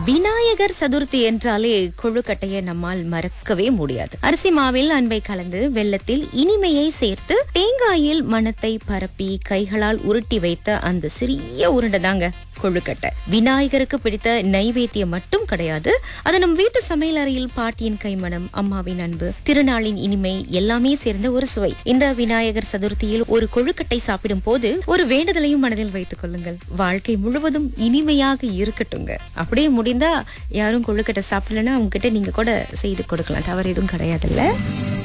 விநாயகர் சதுர்த்தி என்றாலே கொழுக்கட்டையை நம்மால் மறக்கவே முடியாது அரிசி மாவில் அன்பை கலந்து வெள்ளத்தில் இனிமையை சேர்த்து தேங்காயில் மணத்தை பரப்பி கைகளால் உருட்டி வைத்த அந்த சிறிய உருண்டை தாங்க கொழுக்கட்டை விநாயகருக்கு பிடித்த நைவேத்தியம் மட்டும் கிடையாது அது நம் வீட்டு சமையல் அறையில் பாட்டியின் கைமணம் அம்மாவின் அன்பு திருநாளின் இனிமை எல்லாமே சேர்ந்த ஒரு சுவை இந்த விநாயகர் சதுர்த்தியில் ஒரு கொழுக்கட்டை சாப்பிடும் போது ஒரு வேண்டுதலையும் மனதில் வைத்துக் கொள்ளுங்கள் வாழ்க்கை முழுவதும் இனிமையாக இருக்கட்டுங்க அப்படியே முடிந்தா யாரும் கொழுக்கட்டை சாப்பிடலன்னா அவங்க கிட்ட நீங்க கூட செய்து கொடுக்கலாம் தவறு எதுவும் கிடையாதுல்ல